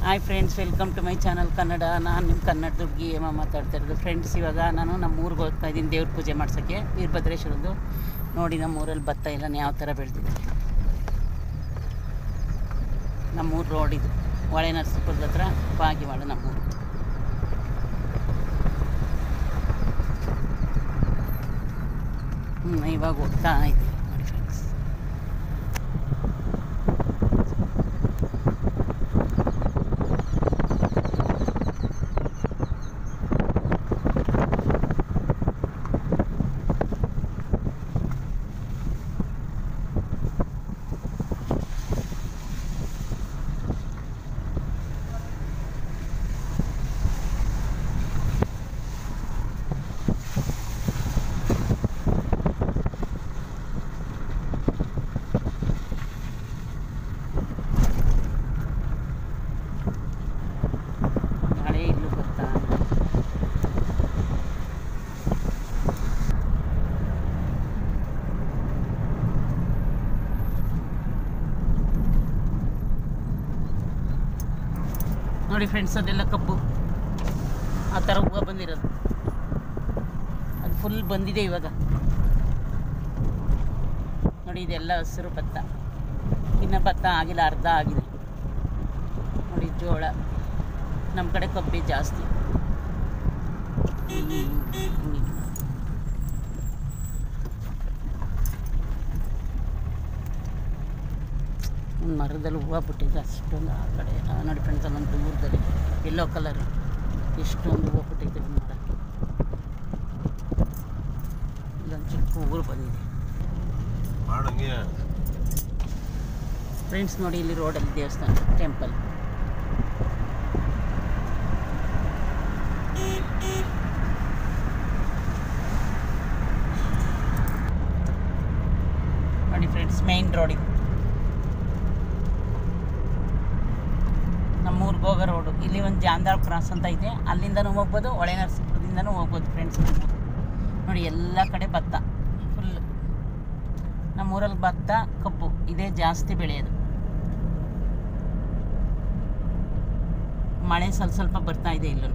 Hi friends welcome to my channel Kannada ನಾನು ನಿಮ್ಮ ಕನ್ನಡ ದುಡ್ಗಿ ಏಮ ಮಾತಾಡ್ತಾ ಇರೋದು ಫ್ರೆಂಡ್ಸ್ ಇವಾಗ ನಾನು ನಮ್ಮ ಊರಿಗೆ ಹೋಗ್ತಾ ಇದ್ದೀನಿ ದೇವ್ರ ಪೂಜೆ ಮಾಡ್ಸೋಕ್ಕೆ ವೀರಭದ್ರೇಶ್ವರದ್ದು ನೋಡಿ ನಮ್ಮ ಊರಲ್ಲಿ ಭತ್ತ ಎಲ್ಲ ಯಾವ ಥರ ಬೆಳೆದಿದೆ ನಮ್ಮೂರು ರೋಡ್ ಇದು ಹೊಳೆ ನರಸೀಪುರದ ಹತ್ರ ಬಾಗಿವಾಡ ನಮ್ಮೂರು ಹ್ಞೂ ಇವಾಗ ಹೋಗ್ತಾ ಇದ್ದೀವಿ ನೋಡಿ ಫ್ರೆಂಡ್ಸ್ ಮಳೆ ಇಲ್ಲೂ ಬರ್ತಾ ಇದೆ. ನೋಡಿ ಫ್ರೆಂಡ್ಸ್ ಅದೆಲ್ಲ ಕಬ್ಬು ಆ ಥರ ಹೂವು ಬಂದಿರೋದು ಅದು ಫುಲ್ ಬಂದಿದೆ ಇವಾಗ ನೋಡಿ ಇದೆಲ್ಲ ಹಸಿರು ಭತ್ತ ಇನ್ನು ಭತ್ತ ಆಗಿಲ್ಲ ಅರ್ಧ ಆಗಿದೆ ನೋಡಿ ಜೋಳ ನಮ್ಮ ಕಡೆ ಕಬ್ಬೆ ಜಾಸ್ತಿ ಹ್ಮ್. ಒಂದು ಮರದಲ್ಲಿ ಹೂವು ಬಿಟ್ಟಿದೆ ಅಷ್ಟೊಂದು ಆ ಕಡೆ ಆ ನೋಡಿ ಫ್ರೆಂಡ್ಸ್ ಅಲ್ಲೊಂದು ದೂರದಲ್ಲಿ ಎಲ್ಲೋ ಕಲರ್ ಎಷ್ಟೊಂದು ಹೂವು ಬಿಟ್ಟಿದೆ ಒಂದು ಮರ ಇಲ್ಲೊಂದು ಚಿಕ್ಕ ಹೂವು ಬಂದಿದೆ ಮಾಡಂಗೆ ಫ್ರೆಂಡ್ಸ್ ನೋಡಿ ಇಲ್ಲಿ ರೋಡಲ್ಲಿ ದೇವಸ್ಥಾನ ಟೆಂಪಲ್ ನೋಡಿ ಫ್ರೆಂಡ್ಸ್ ಮೇನ್ ರೋಡ್ ಇದು ನಮ್ಮೂರ್ಗೆ ಹೋಗೋ ರೋಡು ಇಲ್ಲಿ ಒಂದು ಜಾಂದಾಳ್ ಕ್ರಾಸ್ ಅಂತ ಇದೆ ಅಲ್ಲಿಂದನೂ ಹೋಗ್ಬೋದು ಹೊಳೆ ನರಸೀಪುರದಿಂದನೂ ಹೋಗ್ಬೋದು ಫ್ರೆಂಡ್ಸ್ ನೋಡಿ ಎಲ್ಲ ಕಡೆ ಭತ್ತ ಫುಲ್ ನಮ್ಮೂರಲ್ಲಿ ಭತ್ತ ಕಬ್ಬು ಇದೇ ಜಾಸ್ತಿ ಬೆಳೆಯೋದು ಮಳೆ ಸ್ವಲ್ಪ ಸ್ವಲ್ಪ ಬರ್ತಾ ಇದೆ ಇಲ್ಲೂ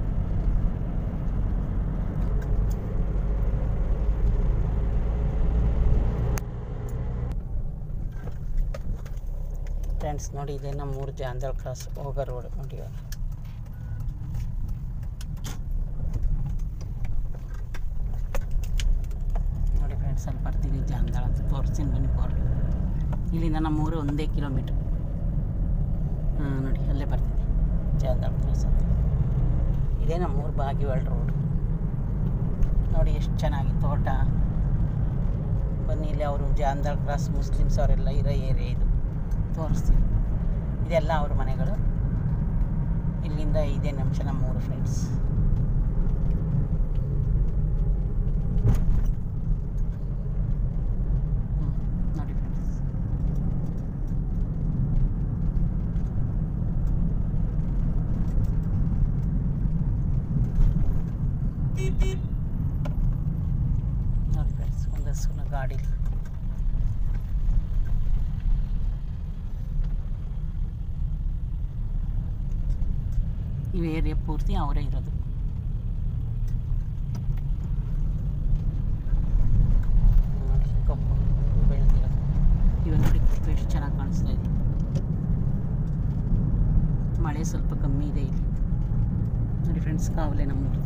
ಫ್ರೆಂಡ್ಸ್ ನೋಡಿ ಇದೆ ನಮ್ಮೂರು ಜಾಂದಳ್ ಕ್ರಾಸ್ ಹೋಗೋ ರೋಡ್ ನೋಡಿ ಇವಾಗ ನೋಡಿ ಫ್ರೆಂಡ್ಸ್ ಅಲ್ಲಿ ಬರ್ತೀವಿ ಜಾಂದಳ ಅಂತ ತೋರಿಸ್ತೀನಿ ಬನ್ನಿ ಬೋರ್ಡ್ ಇಲ್ಲಿಂದ ನಮ್ಮೂರು ಒಂದೇ ಕಿಲೋಮೀಟ್ರ್ ಹಾಂ ನೋಡಿ ಅಲ್ಲೇ ಬರ್ತಿದೆ ಜಾಂದಳ ಕ್ರಾಸ್ ಅಂತ ಇದೇ ನಮ್ಮೂರು ಬಾಗಿವಾಳ್ ರೋಡ್ ನೋಡಿ ಎಷ್ಟು ಚೆನ್ನಾಗಿ ತೋಟ ಬನ್ನಿ ಇಲ್ಲಿ ಅವರು ಜಾಂದಳ ಕ್ರಾಸ್ ಮುಸ್ಲಿಮ್ಸ್ ಅವರೆಲ್ಲ ಇರೋ ಏರಿಯಾ ಇದು ತೋರಿಸ್ತೀನಿ ಇದೆಲ್ಲ ಅವ್ರ ಮನೆಗಳು ಇಲ್ಲಿಂದ ಐದೇ ನಿಮಿಷ ನಮ್ಮೂರು ಫ್ರೆಂಡ್ಸ್ ನೋಡಿ ಫ್ರೆಂಡ್ಸ್ ನೋಡಿ ಫ್ರೆಂಡ್ಸ್ ಒಂದು ಹಸುನ ಗಾಡಿ ಇವು ಏರಿಯಾ ಪೂರ್ತಿ ಅವರೇ ಇರೋದು ನೋಡಿ ಕಬ್ಬು ಬೆಳೆದಿರೋದು ಇವಾಗ ನೋಡಿ ಕಬ್ಬು ಎಷ್ಟು ಚೆನ್ನಾಗಿ ಕಾಣಿಸ್ತಾ ಇದೆ ಮಳೆ ಸ್ವಲ್ಪ ಕಮ್ಮಿ ಇದೆ ಇಲ್ಲಿ ನೋಡಿ ಫ್ರೆಂಡ್ಸ್ ಕಾವಲೆ ನಮ್ಮೂರು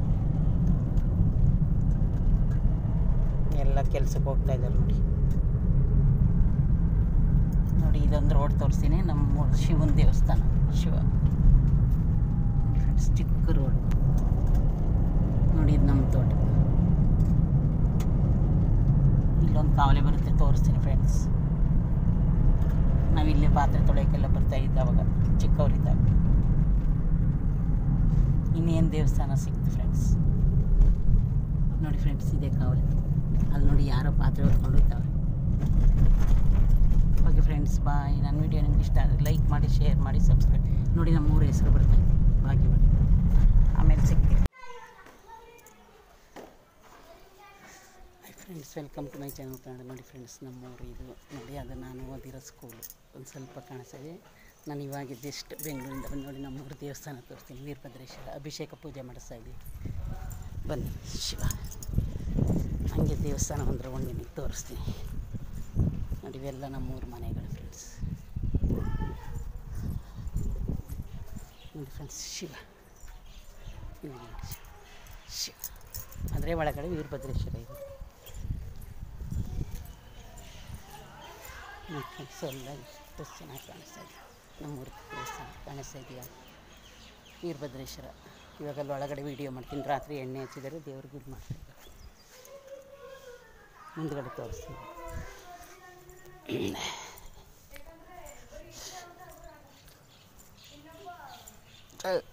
ಎಲ್ಲ ಕೆಲ್ಸಕ್ಕೆ ಹೋಗ್ತಾ ಇದ್ದಾರೆ ನೋಡಿ ನೋಡಿ ಇದೊಂದು ರೋಡ್ ತೋರಿಸ್ತೀನಿ ನಮ್ಮ ಶಿವನ ದೇವಸ್ಥಾನ ಶಿವ ಫ್ರೆಂಡ್ಸ್ ಚಿಕ್ಕ ರೋಡ್ ನೋಡಿ ಇದು ನಮ್ಮ ತೋಟ ಇಲ್ಲೊಂದು ಕಾವಲೆ ಬರುತ್ತೆ ತೋರಿಸ್ತೀನಿ ಫ್ರೆಂಡ್ಸ್ ನಾವಿಲ್ಲಿ ಪಾತ್ರೆ ತೊಳೆಯೋಕ್ಕೆಲ್ಲ ಬರ್ತಾ ಇದ್ದ ಅವಾಗ ಚಿಕ್ಕವರಿದ್ದಾಗ ಇನ್ನೇನು ದೇವಸ್ಥಾನ ಸಿಕ್ತು ಫ್ರೆಂಡ್ಸ್ ನೋಡಿ ಫ್ರೆಂಡ್ಸ್ ಇದೆ ಕಾವಲೆ ಅಲ್ಲಿ ನೋಡಿ ಯಾರೋ ಪಾತ್ರೆ ಹೊತ್ಕೊಂಡು ಹೋಗ್ತಾವ್ರೆ ಓಕೆ ಫ್ರೆಂಡ್ಸ್ ಬಾಯ್ ನನ್ನ ವಿಡಿಯೋ ನಿಮ್ಗೆ ಇಷ್ಟ ಆದರೆ ಲೈಕ್ ಮಾಡಿ ಶೇರ್ ಮಾಡಿ ಸಬ್ಸ್ಕ್ರೈಬ್ ನೋಡಿ ನಮ್ಮ ಮೂರು ಹೆಸರು ಬರ್ತಾ ಇದೆ ಬಾಗಿವಾಡಿ ಆಮೇಲೆ ಸಿಗ್ತೀವಿ friends welcome to my channel Kannada ನೋಡಿ ಫ್ರೆಂಡ್ಸ್ ನಮ್ಮೂರು ಇದು ನೋಡಿ ಅದು ನಾನು ಓದಿರೋ ಸ್ಕೂಲು ಒಂದು ಸ್ವಲ್ಪ ಕಾಣಿಸ್ತಾ ಇದೆ ನಾನು ಇವಾಗ ಜಸ್ಟ್ ಬೆಂಗಳೂರಿಂದ ಬಂದು ನೋಡಿ ನಮ್ಮೂರು ದೇವಸ್ಥಾನ ತೋರಿಸ್ತೀನಿ ವೀರಭದ್ರೇಶ್ವರ ಅಭಿಷೇಕ ಪೂಜೆ ಮಾಡಿಸ್ತಾ ಇದ್ವಿ ಬನ್ನಿ ಶಿವ ಹಂಗೆ ದೇವಸ್ಥಾನ ಒಂದು ರೌಂಡ್ ನಿಮಗೆ ತೋರಿಸ್ತೀನಿ ನೋಡಿ ಇವೆಲ್ಲ ನಮ್ಮೂರು ಮನೆಗಳು ಫ್ರೆಂಡ್ಸ್ ನೋಡಿ ಫ್ರೆಂಡ್ಸ್ ಶಿವ ಇದು ನೋಡಿ ಶಿವ ಶಿವ ಅದರ ಒಳಗಡೆ ವೀರಭದ್ರೇಶ್ವರ ಇದೆ ನೋಡಿ ಫ್ರೆಂಡ್ಸ್ ಎಲ್ಲ ಎಷ್ಟು ಚೆನ್ನಾಗಿ ಕಾಣಿಸ್ತಾ ಇದೆ ನಮ್ಮೂರು ದೇವಸ್ಥಾನ ಕಾಣಿಸ್ತಾ ಇದೆಯಾ ವೀರಭದ್ರೇಶ್ವರ ಇವಾಗ ಅಲ್ಲಿ ಒಳಗಡೆ ವೀಡಿಯೋ ಮಾಡ್ತೀನಿ ರಾತ್ರಿ ಎಣ್ಣೆ ಹಚ್ಚಿದರೆ ದೇವ್ರಿಗೆ ಇದು ಮಾಡ್ತೀನಿ ಮುಂದ್ಗಡೆ ತೋರಿಸ್ತೀನಿ ಅಹ್.